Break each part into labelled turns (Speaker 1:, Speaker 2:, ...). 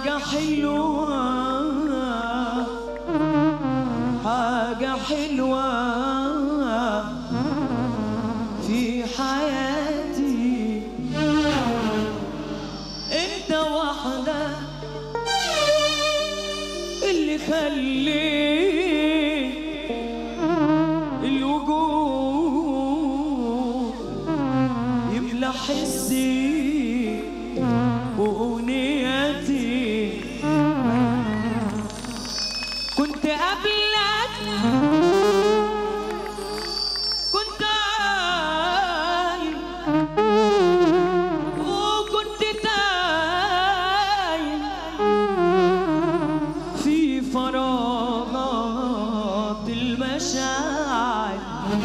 Speaker 1: حاجة حلوة حاجة حلوة في حياتي انت واحدة اللي خليت الوجود يملى حسي وأغنيتي كنت قبلك كنت عايم وكنت تايم في فراغات المشاعر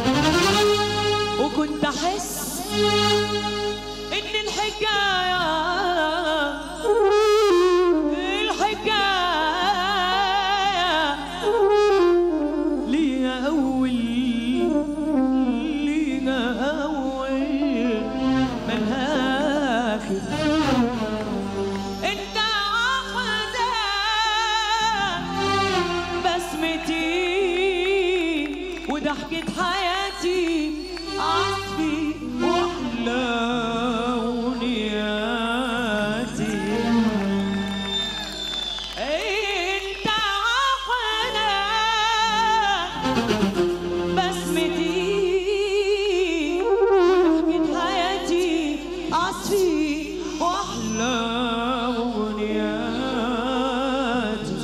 Speaker 1: وكنت احس ان الحكايه الحكايه ليها اول ليها اول ملها اخر انت واحده بسمتي وضحكة حياتي عصفي واحلى أغنياتي انت واحدة بسمتي وضحكة حياتي عصفي واحلى أغنياتي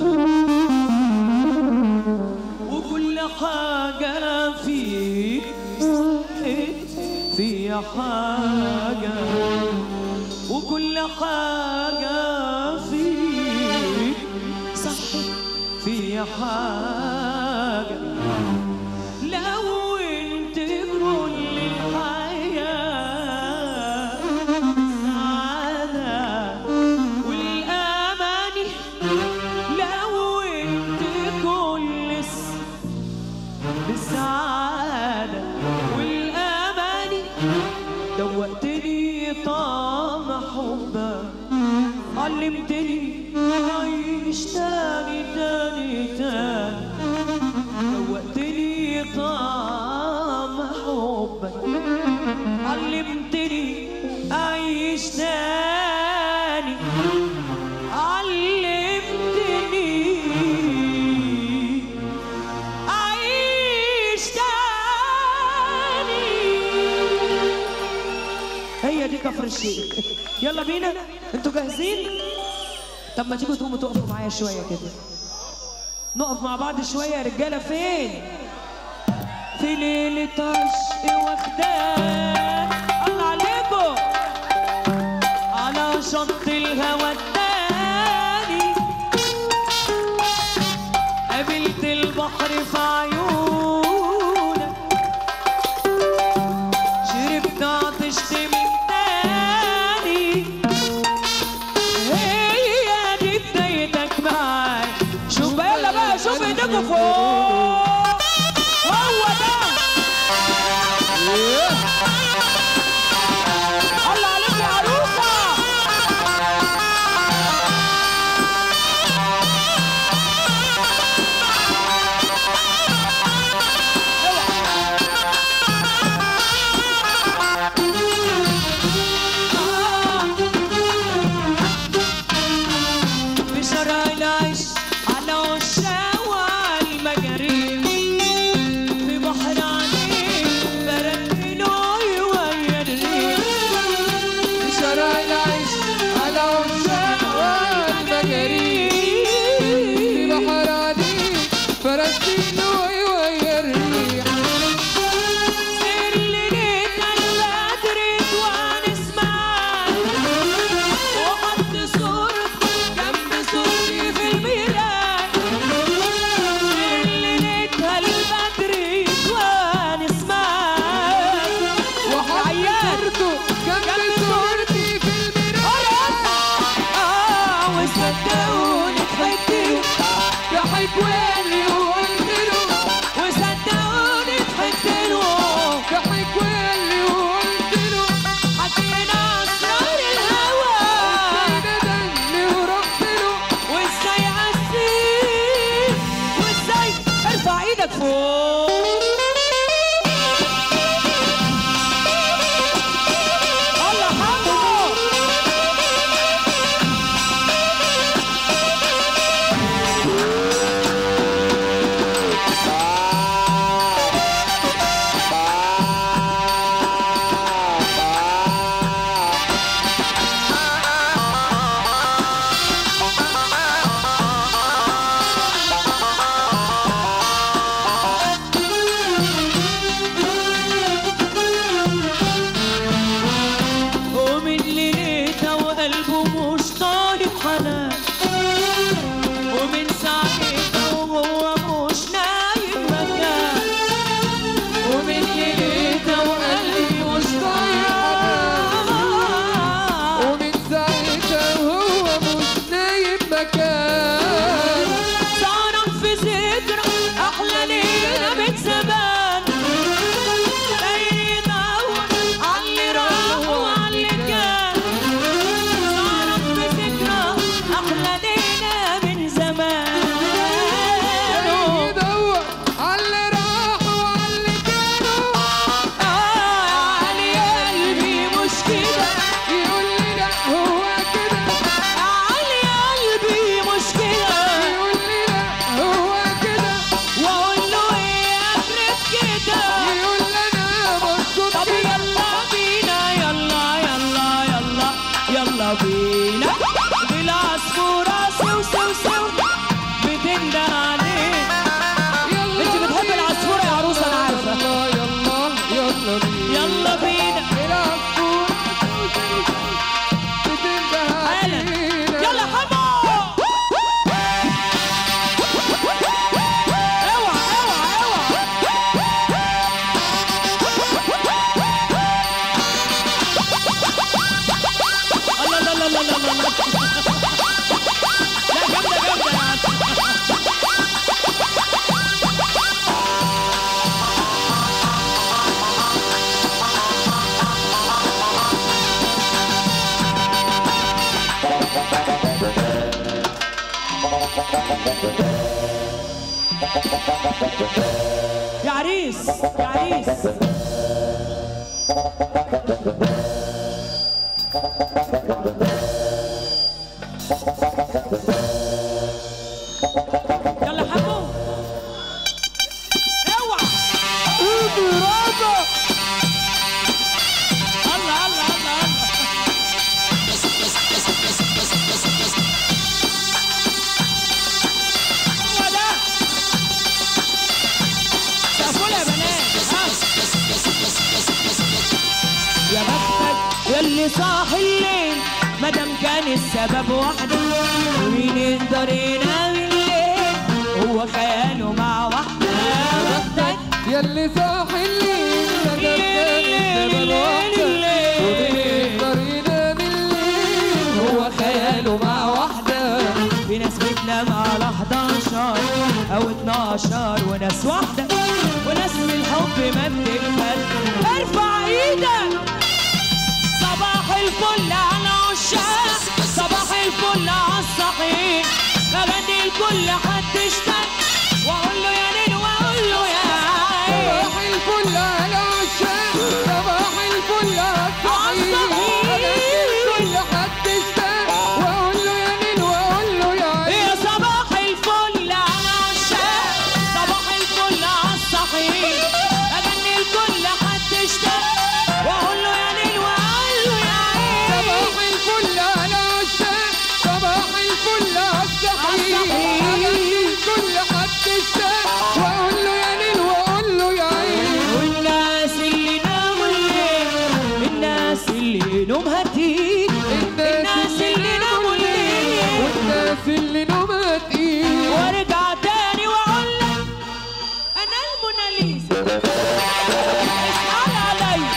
Speaker 1: وكل حاجة فيك صحت في حاجة وكل حاجة فيك صحت في حاجة لو انت كل الحياة سعادة والأماني لو انت كل الس- بالسعادة والأماني دوقتني طعم حبك علمتني أعيش تاني تاني تاني دوقتني طعم حبك علمتني أعيش تاني علمتني أعيش تاني هي دي كفر الشيء يلا بينا انتوا جاهزين طب ما تيجوا تقوموا تقفوا معايا شويه كده نقف مع بعض شويه يا رجاله فين في ليله عشق واخدان الله عليكم على شط الهوى التاني قابلت البحر في عيونك شربت عطشت من تاني هي دي بدايتك معاي شوف بقى يلا بقى شوف ايديكوا فوق هو ده
Speaker 2: يلا بينا
Speaker 1: يلا بينا
Speaker 2: نلعب كورة بتنده
Speaker 1: حالا
Speaker 2: علينا
Speaker 1: يلا حمو اوعى اوعى اوعى الله لا لا لا لا لا لا لا جامدة جامدة يا عم يا عريس يا عريس يلا حمو اوعى الله الله الله الله هو ده سقفوا يا بنات ها يا بختك يلي صاحي الليل مادام كان السبب واحدة ومين يقدر ينام الليل هو خياله مع واحدة يا بختك
Speaker 2: يلي صاحي الليل مدام كان الزمن واحدة وبيقدر ينام الليل هو خياله مع واحدة
Speaker 1: في ناس بتنام على 11 او 12 وناس واحدة وناس من الحب ما بتكمل ارفع ايدك صباح الفل على عشاق صباح الفل على الصحيح بغني لكل حد اشتاق واقول له يا ليل واقول له يا عين
Speaker 2: صباح الفل على عشاق صباح الفل على الصحيح أغني لكل حد اشتاق وأقول له يا ليل وأقول له يا عين
Speaker 1: يا صباح الفل على عشاق صباح الفل على الصحيح اغني لكل حد اشتاق واقول له يا ليل واقول له يا عين
Speaker 2: صباح الفل على عشاق صباح الفل على الصحيح أغني لكل حد اشتاق وأقول له يا ليل وأقول له يا عين
Speaker 1: والناس اللي ناموا الليل الناس اللي نومها تقيل الناس اللي ناموا الليل
Speaker 2: والناس اللي نومها تقيل
Speaker 1: وارجع تاني واقول لك انا الموناليزا اسال عليا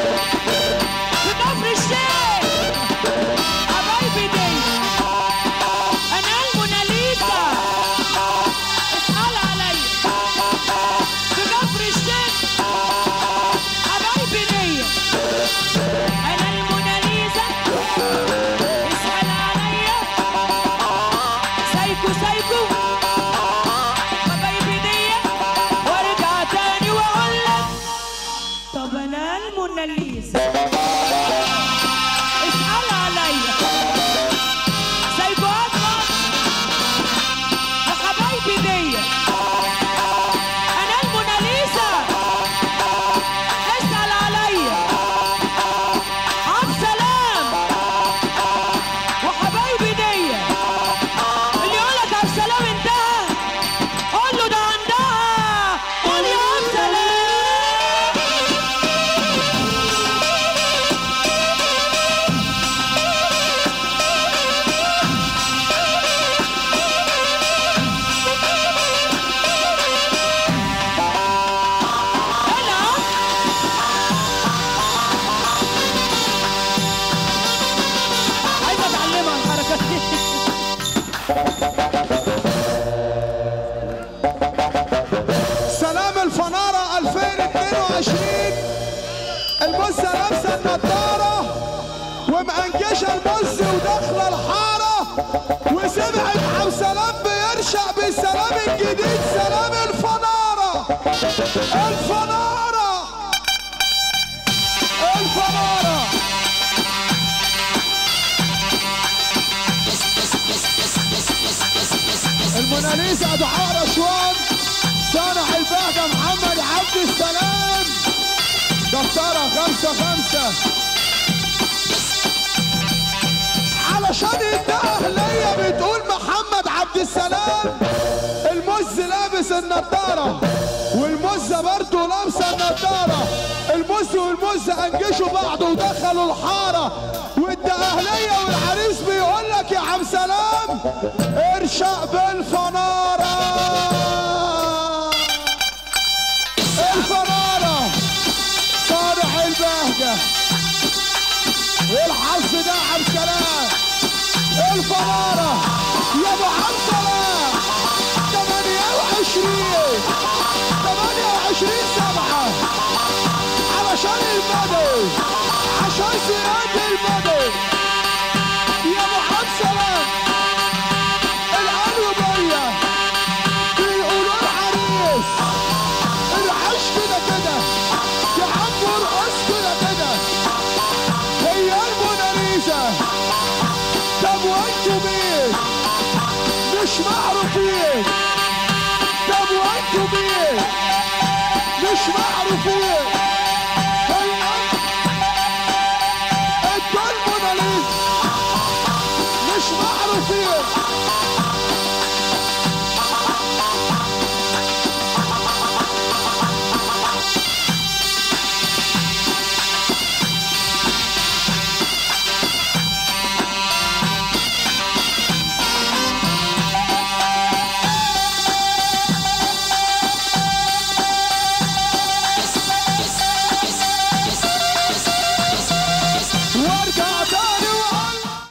Speaker 1: في كفر الشيخ حبايبي دي انا الموناليزا اسال عليا في كفر الشيخ حبايبي دي انا الموناليزا اسال عليا سايكو سايكو حبايبي دي وارجع تاني واقول لك طب انا الموناليزا اسال عليا سايكو اكبر وحبايبي دي انا الموناليزا اسال عليا عبد سلام وحبايبي دي اللي يقولك عبد السلام انتهى قول له ده عندها قول يا عبد السلام هلا عايزه اتعلمها الحركات دي
Speaker 3: سلام الفنارة 2022 البصة لابسة النضارة ومأنجشة البص وداخلة الحارة وسمعت عبد سلام بيرشق بالسلام الجديد سلام الفنارة الفنارة الفنارة الموناليزا دعاء رشوان صانع البهجة محمد عبد السلام دفترة خمسة خمسة علشان الأهلية بتقول محمد عبد السلام المز لابس النضارة والمزة برضه لابسة النضارة المز والمز انجشوا بعض ودخلوا الحاره والدقهليه والعريس بيقول لك يا عم سلام ارشق بالفناره الفناره صالح البهجه الحظ ده يا عم سلام الفناره يا ابو عم سلام 28 28 سبعة علشان البدوي عشان زياد البدوي يا ابو عم سلام العنوبية بيقولوا العريس العش كده كده يا عم ارقص كده كده هي الموناليزا طب وانتوا مين مش معروفين طب وانتوا مين مش معروفين